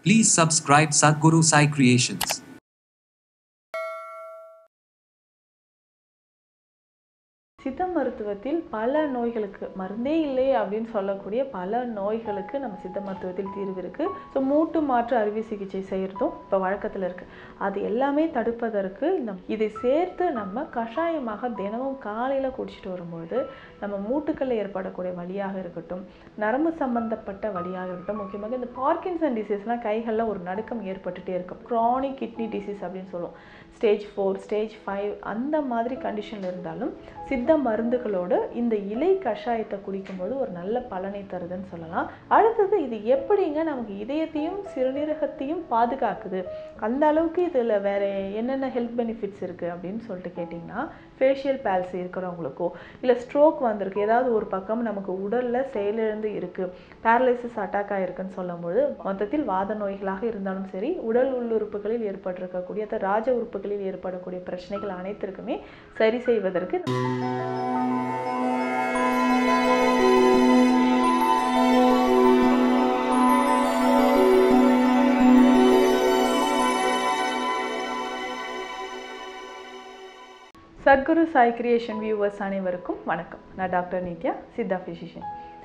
Please subscribe Sadhguru Sai Creations. சித்த மருத்துவத்தில் பல நோய்களுக்கு மருந்தே இல்லை அப்படின்னு சொல்லக்கூடிய பல நோய்களுக்கு நம்ம சித்த மருத்துவத்தில் தீர்வு இருக்குது ஸோ மூட்டு மாற்று அறுவை சிகிச்சை செய்கிறதும் இப்போ வழக்கத்தில் இருக்குது அது எல்லாமே தடுப்பதற்கு இந்த இதை சேர்த்து நம்ம கஷாயமாக தினமும் காலையில் குடிச்சிட்டு வரும்பொழுது நம்ம மூட்டுக்களில் ஏற்படக்கூடிய வலியாக இருக்கட்டும் நரம்பு சம்பந்தப்பட்ட வலியாக இருக்கட்டும் முக்கியமாக இந்த பார்க்கின்சன் டிசீஸ்லாம் கைகளில் ஒரு நடுக்கம் ஏற்பட்டுட்டே இருக்கும் க்ரானிக் கிட்னி டிசீஸ் அப்படின்னு சொல்லுவோம் ஸ்டேஜ் ஃபோர் ஸ்டேஜ் ஃபைவ் அந்த மாதிரி கண்டிஷனில் இருந்தாலும் சித்த மருந்துகளோடு இந்த இலை கஷாயத்தை குடிக்கும்போது ஒரு நல்ல பலனை தருதுன்னு சொல்லலாம் அடுத்தது இது எப்படிங்க நமக்கு இதயத்தையும் சிறுநீரகத்தையும் பாதுகாக்குது அந்த அளவுக்கு இதில் வேற என்னென்ன ஹெல்த் பெனிஃபிட்ஸ் இருக்குது அப்படின்னு சொல்லிட்டு கேட்டிங்கன்னா ஃபேஷியல் பேல்சி இருக்கிறவங்களுக்கோ இல்லை ஸ்ட்ரோக் வந்திருக்கு ஏதாவது ஒரு பக்கம் நமக்கு உடலில் செயலிழந்து இருக்குது பேரலைசிஸ் அட்டாக் ஆகிருக்குன்னு சொல்லும்போது மொத்தத்தில் வாத நோய்களாக இருந்தாலும் சரி உடல் உள்ளுறுப்புகளில் ஏற்பட்டிருக்கக்கூடிய அந்த ராஜ உறுப்புகளில் ஏற்படக்கூடிய பிரச்சனைகள் அனைத்திற்குமே சரி செய்வதற்கு சத்குரு சாய் கிரியேஷன் வியூவர்ஸ் அனைவருக்கும் வணக்கம் நான் டாக்டர் நித்யா சித்தா ஃபிசிஷியன்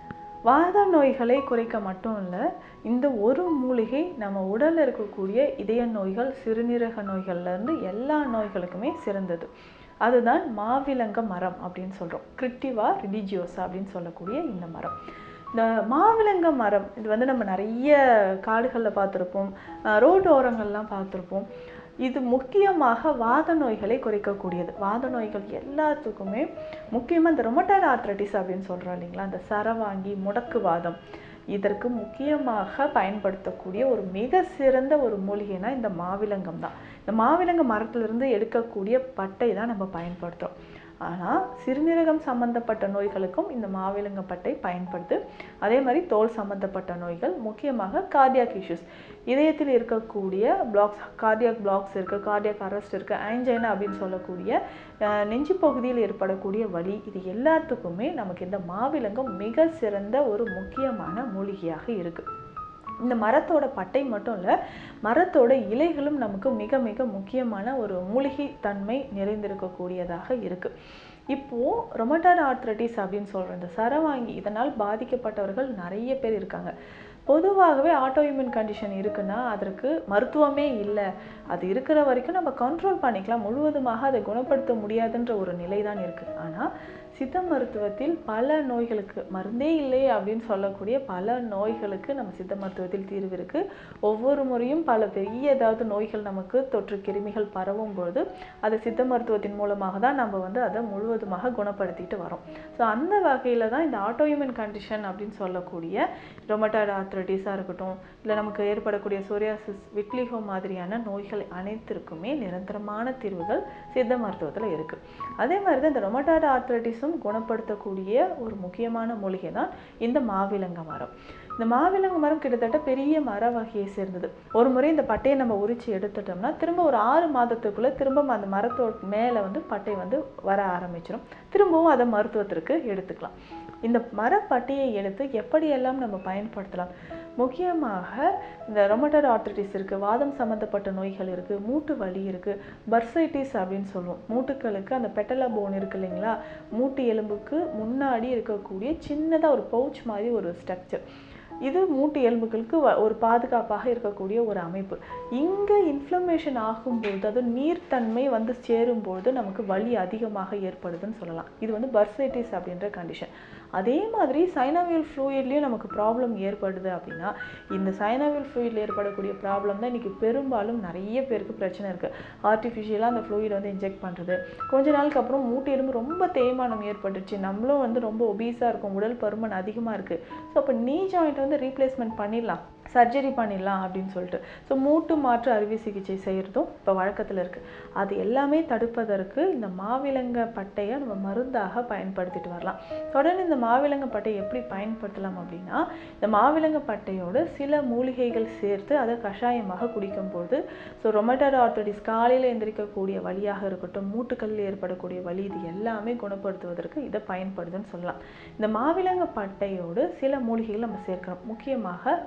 வாத நோய்களை குறைக்க மட்டும் இல்லை இந்த ஒரு மூலிகை நம்ம உடலில் இருக்கக்கூடிய இதய நோய்கள் சிறுநீரக நோய்கள்லேருந்து எல்லா நோய்களுக்குமே சிறந்தது அதுதான் மாவிலங்க மரம் அப்படின்னு சொல்கிறோம் கிரிட்டிவா ரிலிஜியோசா அப்படின்னு சொல்லக்கூடிய இந்த மரம் இந்த மாவிலங்க மரம் இது வந்து நம்ம நிறைய காடுகளில் பார்த்துருப்போம் ரோடு ஓரங்கள்லாம் பார்த்துருப்போம் இது முக்கியமாக வாத நோய்களை குறைக்கக்கூடியது வாத நோய்கள் எல்லாத்துக்குமே முக்கியமாக இந்த ரொமட்டாய்டு ஆர்த்ரட்டிஸ் அப்படின்னு சொல்கிறோம் இல்லைங்களா அந்த சரவாங்கி முடக்குவாதம் இதற்கு முக்கியமாக பயன்படுத்தக்கூடிய ஒரு மிக சிறந்த ஒரு மூலிகைனா இந்த மாவிலங்கம் தான் இந்த மாவிலங்க மரத்திலிருந்து எடுக்கக்கூடிய பட்டை தான் நம்ம பயன்படுத்துகிறோம் ஆனால் சிறுநீரகம் சம்மந்தப்பட்ட நோய்களுக்கும் இந்த மாவிலங்க பட்டை பயன்படுது அதே மாதிரி தோல் சம்மந்தப்பட்ட நோய்கள் முக்கியமாக கார்டியாக் இஷ்யூஸ் இதயத்தில் இருக்கக்கூடிய பிளாக்ஸ் கார்டியாக் பிளாக்ஸ் இருக்குது கார்டியாக் அரெஸ்ட் இருக்குது ஆஞ்சைனா அப்படின்னு சொல்லக்கூடிய நெஞ்சு பகுதியில் ஏற்படக்கூடிய வலி இது எல்லாத்துக்குமே நமக்கு இந்த மாவிலங்கம் மிக சிறந்த ஒரு முக்கியமான மூலிகையாக இருக்குது இந்த மரத்தோட பட்டை மட்டும் இல்லை மரத்தோட இலைகளும் நமக்கு மிக மிக முக்கியமான ஒரு மூலிகை தன்மை நிறைந்திருக்கக்கூடியதாக இருக்குது இப்போது ரொமட்டாய்டு ஆர்த்ரட்டிஸ் அப்படின்னு சொல்கிற இந்த சரவாங்கி இதனால் பாதிக்கப்பட்டவர்கள் நிறைய பேர் இருக்காங்க பொதுவாகவே ஆட்டோஇம்யூன் கண்டிஷன் இருக்குன்னா அதற்கு மருத்துவமே இல்லை அது இருக்கிற வரைக்கும் நம்ம கண்ட்ரோல் பண்ணிக்கலாம் முழுவதுமாக அதை குணப்படுத்த முடியாதுன்ற ஒரு நிலை தான் இருக்குது ஆனால் சித்த மருத்துவத்தில் பல நோய்களுக்கு மருந்தே இல்லை அப்படின்னு சொல்லக்கூடிய பல நோய்களுக்கு நம்ம சித்த மருத்துவத்தில் தீர்வு இருக்குது ஒவ்வொரு முறையும் பல பெரிய ஏதாவது நோய்கள் நமக்கு தொற்று கிருமிகள் பரவும் பொழுது அதை சித்த மருத்துவத்தின் மூலமாக தான் நம்ம வந்து அதை முழுவதுமாக குணப்படுத்திட்டு வரோம் ஸோ அந்த வகையில் தான் இந்த ஆட்டோஇம்யூன் கண்டிஷன் அப்படின்னு சொல்லக்கூடிய ரொமட்டாய்டு ஆர்த்ரட்டிஸாக இருக்கட்டும் இல்லை நமக்கு ஏற்படக்கூடிய சோரியாசிஸ் விட்லிகோ மாதிரியான நோய்கள் அனைத்திற்குமே நிரந்தரமான தீர்வுகள் சித்த மருத்துவத்தில் இருக்குது அதே மாதிரி தான் இந்த ரொமட்டாய்டு ஆர்த்ரட்டிஸும் குணப்படுத்தக்கூடிய ஒரு முக்கியமான மூலிகை தான் இந்த மாவிலங்க மரம் இந்த மாவிலங்க மரம் கிட்டத்தட்ட பெரிய மர வகையை சேர்ந்தது ஒரு முறை இந்த பட்டையை நம்ம உரிச்சு எடுத்துட்டோம்னா திரும்ப ஒரு ஆறு மாதத்துக்குள்ளே திரும்ப அந்த மரத்தோட மேலே வந்து பட்டை வந்து வர ஆரம்பிச்சிடும் திரும்பவும் அதை மருத்துவத்திற்கு எடுத்துக்கலாம் இந்த மரப்பட்டையை எடுத்து எப்படியெல்லாம் நம்ம பயன்படுத்தலாம் முக்கியமாக இந்த ரொமட்டர் ஆர்த்ரிட்டிஸ் இருக்குது வாதம் சம்மந்தப்பட்ட நோய்கள் இருக்குது மூட்டு வலி இருக்குது பர்சைட்டிஸ் அப்படின்னு சொல்லுவோம் மூட்டுக்களுக்கு அந்த பெட்டலா போன் இருக்கு இல்லைங்களா மூட்டு எலும்புக்கு முன்னாடி இருக்கக்கூடிய சின்னதாக ஒரு பவுச் மாதிரி ஒரு ஸ்ட்ரக்சர் இது மூட்டு எலும்புகளுக்கு ஒரு பாதுகாப்பாக இருக்கக்கூடிய ஒரு அமைப்பு இங்கே இன்ஃப்ளமேஷன் ஆகும்போது அது நீர்த்தன்மை வந்து சேரும்போது நமக்கு வலி அதிகமாக ஏற்படுதுன்னு சொல்லலாம் இது வந்து பர்சைட்டிஸ் அப்படின்ற கண்டிஷன் அதே மாதிரி சைனவியல் ஃப்ளூயிட்லேயும் நமக்கு ப்ராப்ளம் ஏற்படுது அப்படின்னா இந்த சைனவியல் ஃப்ளூயிடில் ஏற்படக்கூடிய ப்ராப்ளம் தான் இன்றைக்கி பெரும்பாலும் நிறைய பேருக்கு பிரச்சனை இருக்குது ஆர்டிஃபிஷியலாக அந்த ஃப்ளூயிட் வந்து இன்ஜெக்ட் பண்ணுறது கொஞ்ச நாளுக்கு அப்புறம் மூட்டு எலும்பு ரொம்ப தேய்மானம் ஏற்பட்டுச்சு நம்மளும் வந்து ரொம்ப ஒபீஸாக இருக்கும் உடல் பருமன் அதிகமாக இருக்குது ஸோ அப்போ நீ ஜாயிண்ட் வந்து ரீப்ளேஸ்மெண்ட் பண்ணிடலாம் சர்ஜரி பண்ணிடலாம் அப்படின்னு சொல்லிட்டு ஸோ மூட்டு மாற்று அறுவை சிகிச்சை செய்கிறதும் இப்போ வழக்கத்தில் இருக்குது அது எல்லாமே தடுப்பதற்கு இந்த மாவிலங்க பட்டையை நம்ம மருந்தாக பயன்படுத்திட்டு வரலாம் தொடர்ந்து இந்த மாவிலங்க பட்டையை எப்படி பயன்படுத்தலாம் அப்படின்னா இந்த மாவிலங்க பட்டையோடு சில மூலிகைகள் சேர்த்து அதை கஷாயமாக குடிக்கும்போது ஸோ ரொமட்டாய்டு ஆர்த்தடிஸ் காலையில் எந்திரிக்கக்கூடிய வழியாக இருக்கட்டும் மூட்டுக்களில் ஏற்படக்கூடிய வலி இது எல்லாமே குணப்படுத்துவதற்கு இதை பயன்படுதுன்னு சொல்லலாம் இந்த மாவிலங்க பட்டையோடு சில மூலிகைகள் நம்ம சேர்க்கிறோம் முக்கியமாக மஞ்சள்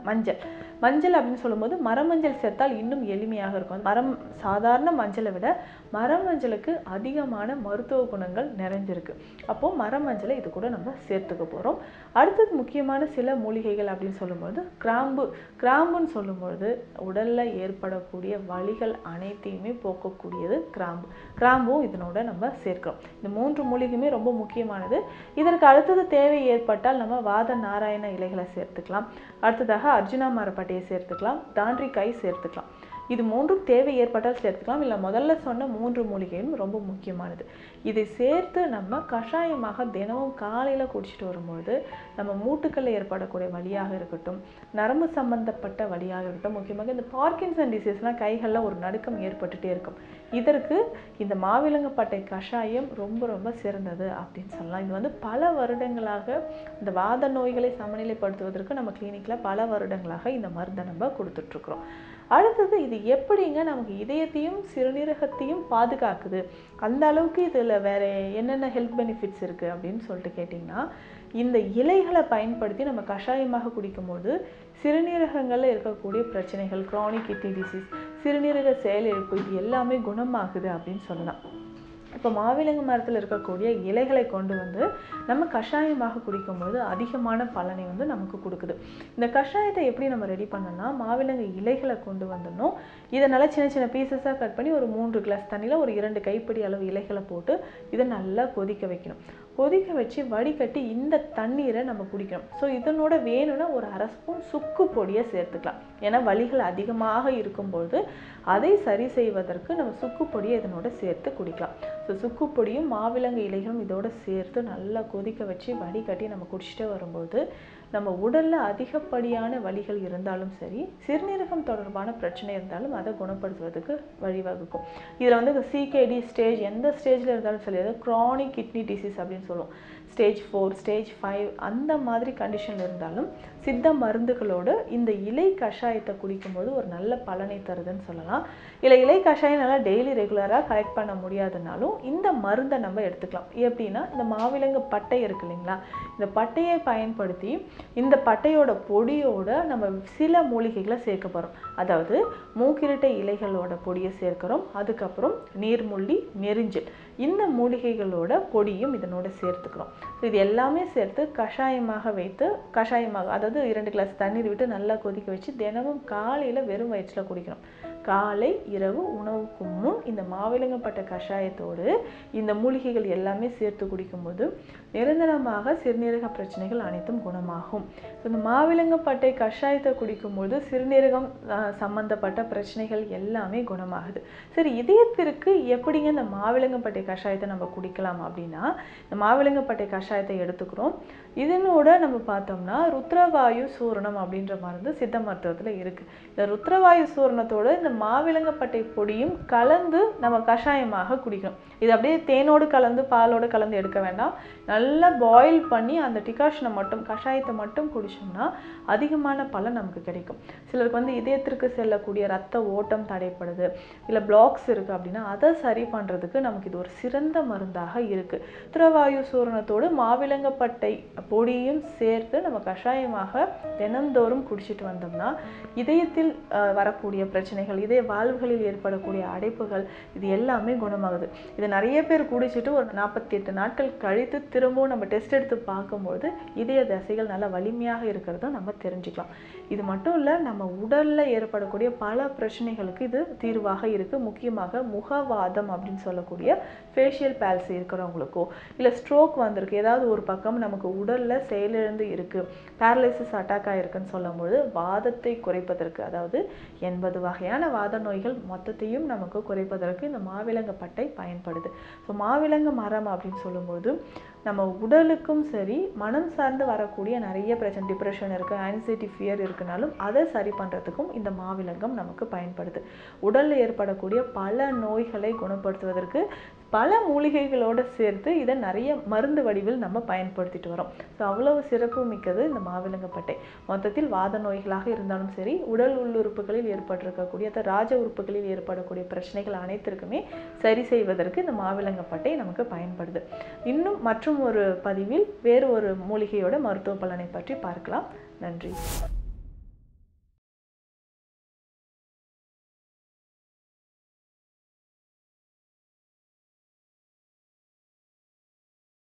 மஞ்சள் அப்படின்னு சொல்லும்போது மரமஞ்சள் சேர்த்தால் இன்னும் எளிமையாக இருக்கும் மரம் சாதாரண மஞ்சளை விட மரமஞ்சளுக்கு அதிகமான மருத்துவ குணங்கள் நிறைஞ்சிருக்கு அப்போது மரமஞ்சளை இது கூட நம்ம சேர்த்துக்க போகிறோம் அடுத்தது முக்கியமான சில மூலிகைகள் அப்படின்னு சொல்லும்போது கிராம்பு கிராம்புன்னு சொல்லும்பொழுது உடலில் ஏற்படக்கூடிய வலிகள் அனைத்தையுமே போக்கக்கூடியது கிராம்பு கிராம்பும் இதனோட நம்ம சேர்க்கிறோம் இந்த மூன்று மூலிகையுமே ரொம்ப முக்கியமானது இதற்கு அடுத்தது தேவை ஏற்பட்டால் நம்ம வாத நாராயண இலைகளை சேர்த்துக்கலாம் அடுத்ததாக அர்ஜுனா மரப்பட்டையை சேர்த்துக்கலாம் தாண்டிக்காய் சேர்த்துக்கலாம் இது மூன்றும் தேவை ஏற்பட்டால் சேர்த்துக்கலாம் இல்லை முதல்ல சொன்ன மூன்று மூலிகையும் ரொம்ப முக்கியமானது இதை சேர்த்து நம்ம கஷாயமாக தினமும் காலையில் குடிச்சிட்டு வரும்பொழுது நம்ம மூட்டுக்களில் ஏற்படக்கூடிய வலியாக இருக்கட்டும் நரம்பு சம்பந்தப்பட்ட வலியாக இருக்கட்டும் முக்கியமாக இந்த பார்க்கின்சன் டிசீஸ்லாம் கைகளில் ஒரு நடுக்கம் ஏற்பட்டுட்டே இருக்கும் இதற்கு இந்த மாவிலங்கப்பட்டை கஷாயம் ரொம்ப ரொம்ப சிறந்தது அப்படின்னு சொல்லலாம் இது வந்து பல வருடங்களாக இந்த வாத நோய்களை சமநிலைப்படுத்துவதற்கு நம்ம கிளினிக்கில் பல வருடங்களாக இந்த மருந்தை நம்ம கொடுத்துட்ருக்குறோம் அடுத்தது இது எப்படிங்க நமக்கு இதயத்தையும் சிறுநீரகத்தையும் பாதுகாக்குது அந்த அளவுக்கு இதில் வேற என்னென்ன ஹெல்த் பெனிஃபிட்ஸ் இருக்குது அப்படின்னு சொல்லிட்டு கேட்டிங்கன்னா இந்த இலைகளை பயன்படுத்தி நம்ம கஷாயமாக குடிக்கும்போது சிறுநீரகங்களில் இருக்கக்கூடிய பிரச்சனைகள் க்ரானிக் கிட்னி டிசீஸ் சிறுநீரக செயலிழப்பு இது எல்லாமே குணமாகுது அப்படின்னு சொல்லலாம் இப்போ மாவிலங்கு மரத்தில் இருக்கக்கூடிய இலைகளை கொண்டு வந்து நம்ம கஷாயமாக குடிக்கும்போது அதிகமான பலனை வந்து நமக்கு கொடுக்குது இந்த கஷாயத்தை எப்படி நம்ம ரெடி பண்ணோம்னா மாவிலங்கு இலைகளை கொண்டு வந்துடணும் இதை நல்லா சின்ன சின்ன பீசஸாக கட் பண்ணி ஒரு மூன்று கிளாஸ் தண்ணியில் ஒரு இரண்டு கைப்பிடி அளவு இலைகளை போட்டு இதை நல்லா கொதிக்க வைக்கணும் கொதிக்க வச்சு வடிகட்டி இந்த தண்ணீரை நம்ம குடிக்கணும் ஸோ இதனோட வேணும்னா ஒரு அரை ஸ்பூன் சுக்கு பொடியை சேர்த்துக்கலாம் ஏன்னா வலிகள் அதிகமாக இருக்கும்பொழுது அதை சரி செய்வதற்கு நம்ம சுக்கு பொடியை இதனோட சேர்த்து குடிக்கலாம் ஸோ சுக்கு பொடியும் மாவிலங்கு இலைகளும் இதோட சேர்த்து நல்லா கொதிக்க வச்சு வடிகட்டி நம்ம குடிச்சிட்டே வரும்போது நம்ம உடலில் அதிகப்படியான வலிகள் இருந்தாலும் சரி சிறுநீரகம் தொடர்பான பிரச்சனை இருந்தாலும் அதை குணப்படுத்துவதற்கு வழிவகுக்கும் இதில் வந்து சிகேடி ஸ்டேஜ் எந்த ஸ்டேஜில் இருந்தாலும் சரி அதாவது க்ரானிக் கிட்னி டிசீஸ் அப்படின்னு சொல்லுவோம் ஸ்டேஜ் ஃபோர் ஸ்டேஜ் ஃபைவ் அந்த மாதிரி கண்டிஷனில் இருந்தாலும் சித்த மருந்துகளோடு இந்த இலை கஷாயத்தை குடிக்கும்போது ஒரு நல்ல பலனை தருதுன்னு சொல்லலாம் இல்லை இலை கஷாயம் நல்லா டெய்லி ரெகுலராக கலெக்ட் பண்ண முடியாதுனாலும் இந்த மருந்தை நம்ம எடுத்துக்கலாம் எப்படின்னா இந்த மாவிலங்கு பட்டை இருக்கு இல்லைங்களா இந்த பட்டையை பயன்படுத்தி இந்த பட்டையோட பொடியோட நம்ம சில மூலிகைகளை சேர்க்க போகிறோம் அதாவது மூக்கிரட்டை இலைகளோட பொடியை சேர்க்கிறோம் அதுக்கப்புறம் நீர்முள்ளி நெரிஞ்சில் இந்த மூலிகைகளோட பொடியும் இதனோட சேர்த்துக்கிறோம் ஸோ இது எல்லாமே சேர்த்து கஷாயமாக வைத்து கஷாயமாக அதாவது இரண்டு கிளாஸ் தண்ணீர் விட்டு நல்லா கொதிக்க வச்சு தினமும் காலையில் வெறும் வயிற்றில் குடிக்கணும் காலை இரவு உணவுக்கு முன் இந்த மாவிலங்கப்பட்ட கஷாயத்தோடு இந்த மூலிகைகள் எல்லாமே சேர்த்து குடிக்கும்போது நிரந்தரமாக சிறுநீரக பிரச்சனைகள் அனைத்தும் குணமாகும் ஸோ இந்த மாவிலங்கப்பட்டை கஷாயத்தை குடிக்கும்போது சிறுநீரகம் ஆஹ், சம்பந்தப்பட்ட பிரச்சனைகள் எல்லாமே குணமாகுது சரி இதயத்திற்கு எப்படிங்க இந்த மாவிலங்கப்பட்டை கஷாயத்தை நம்ம குடிக்கலாம் அப்படின்னா இந்த மாவிலங்கப்பட்டை கஷாயத்தை எடுத்துக்கிறோம் இதனோட நம்ம பார்த்தோம்னா ருத்ரவாயு சூரணம் அப்படின்ற மருந்து சித்த மருத்துவத்தில் இருக்குது இந்த ருத்ரவாயு சூரணத்தோட இந்த மாவிலங்கப்பட்டை பொடியும் கலந்து நம்ம கஷாயமாக குடிக்கணும் இது அப்படியே தேனோடு கலந்து பாலோடு கலந்து எடுக்க வேண்டாம் நல்லா பாயில் பண்ணி அந்த டிகாஷனை மட்டும் கஷாயத்தை மட்டும் குடிச்சோம்னா அதிகமான பலன் நமக்கு கிடைக்கும் சிலருக்கு வந்து இதயத்திற்கு செல்லக்கூடிய ரத்த ஓட்டம் தடைப்படுது இல்லை பிளாக்ஸ் இருக்குது அப்படின்னா அதை சரி பண்ணுறதுக்கு நமக்கு இது ஒரு சிறந்த மருந்தாக இருக்குது உத்திரவாயு சூரணத்தோடு மாவிலங்கப்பட்டை பொடியும் சேர்த்து நம்ம கஷாயமாக தினந்தோறும் குடிச்சிட்டு வந்தோம்னா இதயத்தில் அஹ், வரக்கூடிய பிரச்சனைகள் இதய வாழ்வுகளில் ஏற்படக்கூடிய அடைப்புகள் இது எல்லாமே குணமாகுது இதை நிறைய பேர் குடிச்சிட்டு ஒரு நாற்பத்தி எட்டு நாட்கள் கழித்து திரும்பவும் நம்ம டெஸ்ட் எடுத்து பார்க்கும்போது இதய தசைகள் நல்லா வலிமையாக இருக்கிறத நம்ம தெரிஞ்சுக்கலாம் இது மட்டும் இல்லை நம்ம உடலில் ஏற்படக்கூடிய பல பிரச்சனைகளுக்கு இது தீர்வாக இருக்குது முக்கியமாக முகவாதம் அப்படின்னு சொல்லக்கூடிய ஃபேஷியல் பேல்சி இருக்கிறவங்களுக்கோ இல்லை ஸ்ட்ரோக் வந்திருக்கு ஏதாவது ஒரு பக்கம் நமக்கு உடலில் செயலிழந்து இருக்குது பேரலைசிஸ் அட்டாக் ஆகிருக்குன்னு சொல்லும்போது வாதத்தை குறைப்பதற்கு அதாவது எண்பது வகையான வாத நோய்கள் மொத்தத்தையும் நமக்கு குறைப்பதற்கு இந்த மாவிலங்க பட்டை பயன்படுது ஸோ மாவிலங்கு மரம் அப்படின்னு சொல்லும்போது நம்ம உடலுக்கும் சரி மனம் சார்ந்து வரக்கூடிய நிறைய பிரச்சனை டிப்ரெஷன் இருக்குது ஆன்சைட்டி ஃபியர் இருக்குனாலும் அதை சரி பண்ணுறதுக்கும் இந்த மாவிலங்கம் நமக்கு பயன்படுது உடலில் ஏற்படக்கூடிய பல நோய்களை குணப்படுத்துவதற்கு பல மூலிகைகளோடு சேர்த்து இதை நிறைய மருந்து வடிவில் நம்ம பயன்படுத்திட்டு வரோம் ஸோ அவ்வளவு சிறப்பு மிக்கது இந்த மாவிலங்கப்பட்டை மொத்தத்தில் வாத நோய்களாக இருந்தாலும் சரி உடல் உள்ளுறுப்புகளில் ஏற்பட்டிருக்கக்கூடிய அதாவது ராஜ உறுப்புகளில் ஏற்படக்கூடிய பிரச்சனைகள் அனைத்திற்குமே சரி செய்வதற்கு இந்த மாவிலங்கப்பட்டை நமக்கு பயன்படுது இன்னும் மற்றும் ஒரு பதிவில் வேறு ஒரு மூலிகையோட மருத்துவ பலனை பற்றி பார்க்கலாம் நன்றி